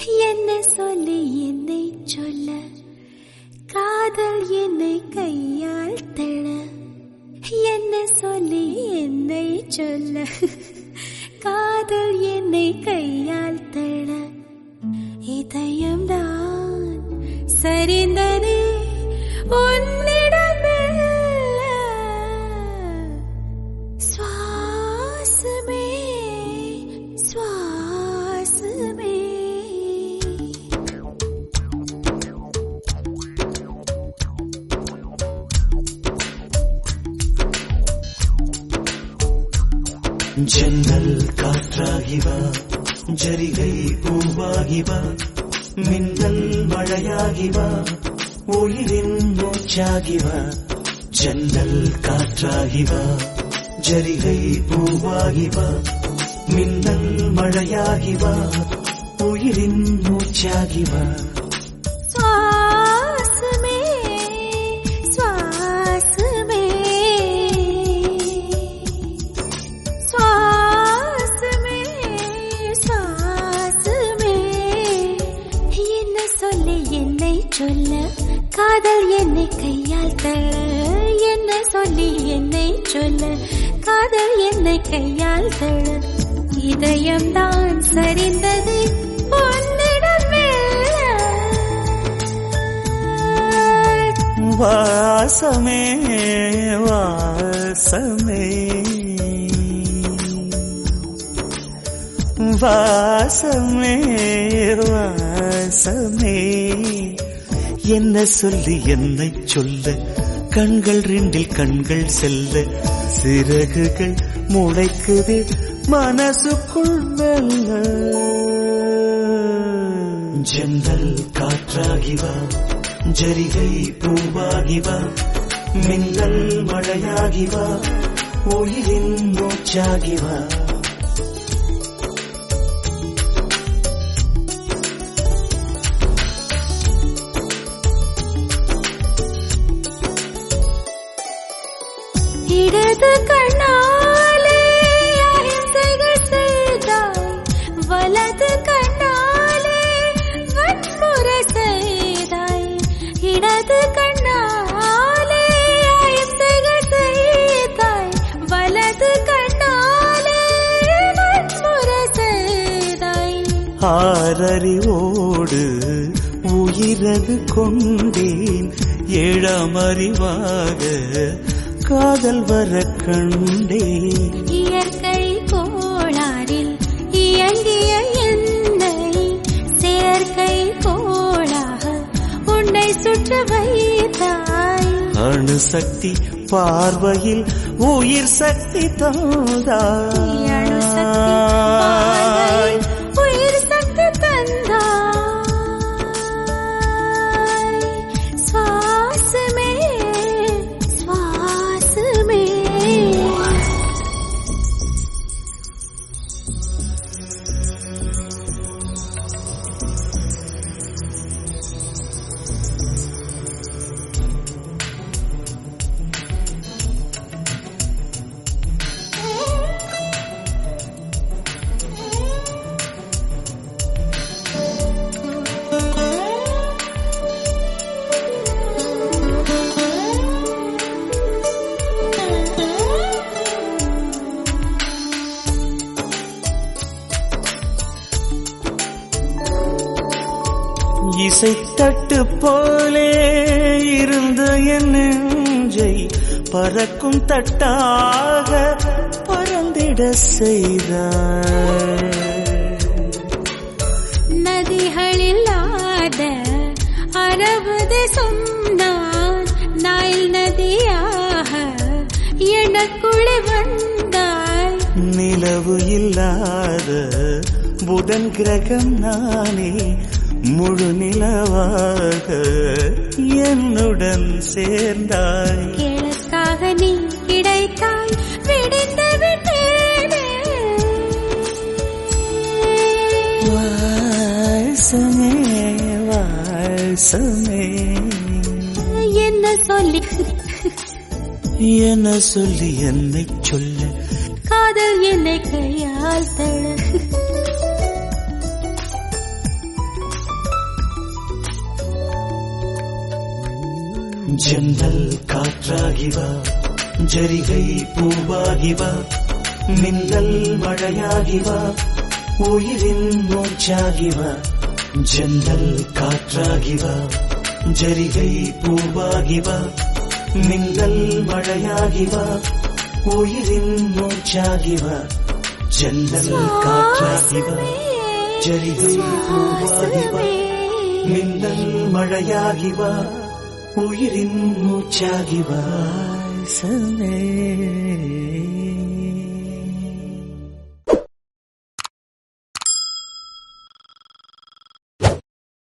என்ன சொல்லி என்னை சொல்ல காதல் என்னை கையால் தள என்ன சொல்லி என்னை சொல்ல காதல் என்னை கையால் தள இதயம்தான் சரிந்ததே உன்னிடமெல்ல சுவாசமே சுவாசமே ஜன்னல் காற்றாகிவா ஜரிகை பூவாகிவா மின்னல் மழையாகிவா உயிரின் மூச்சாகிவா ஜன்னல் காற்றாகிவா ஜரிகை பூவாகிவா மின்னல் மழையாகிவா உயிரின் மூச்சாகிவா சுவாசமே சுவாசமே சுவாசமே சுவாசமே என்ன சொல்லி என்னை சொல்ல காதல் என்னை கையால் தர என்ன சொல்லி என்னை சொல்ல காதல் என்னை கையால் தர இதயம்தான் சரிந்தது உன்னிடமெல்ல வாசமே வாசமே வாசமே வாசமே என்ன சொல்லி என்னை சொல்ல கண்கள் ரெண்டில் கண்கள் செல்ல சிறகுகள் முளைக்குது மனசுக்குள் மெல்ல ஜன்னல் காற்றாகிவா ஜரிகை பூவாகிவா மின்னல் மழையாகிவா உயிரின் மூச்சாகிவா இடது கண்ணாலே அகிம்சைகள் செய்தாய் வலது கண்ணாலே வன்முறை செய்தாய் இடது கண்ணாலே அகிம்சைகள் செய்தாய் வலது கண்ணாலே வன்முறை செய்தாய் ஆறறிவோடு உயிரது கொண்டேன் ஏழாம் அறிவாக காதல் வர கண்டேன் இயற்கை கோளாறில் இயங்கிய என்னை செயற்கை கோளாக உன்னை சுற்ற வைத்தாய் அணு சக்தி பார்வையில் உயிர் சக்தி நீ அணு சக்தி தந்தாய் பார்வையில் உயிர் சக்தி தந்தாய் சுவாசமே சுவாசமே இசைத்தட்டு போலே இருந்த என் நெஞ்சை பறக்கும் தட்டாக பறந்திட செய்தாய் நதிகளில்லாத அரபு தேசம் நான் நைல் நதியாக எனக்குள்ளே வந்தாய் நிலவு இல்லாத புதன் கிரகம் நானே முழு நிலவாக என்னுடன் சேர்ந்தாய் கிழக்காக நீ கிடைத்தாய் விடிந்து விட்டேனே வாசமே வாசமே என்ன சொல்லி என சொல்லி என்னை சொல்ல காதல் என்னை கையால் தழ ஜன்னல் காற்றாகி வா ஜரிகை பூவாகி வா மின்னல் மழையாகி வா உயிரின் மூச்சாகி வா ஜன்னல் காற்றாகி வா ஜரிகை பூவாகி வா மின்னல் மழையாகி வா உயிரின் மூச்சாகி வா ஜன்னல் காற்றாகி வா ஜரிகை பூவாகி வா மின்னல் மழையாகி வா உயிரின் மூச்சாகி வா சமே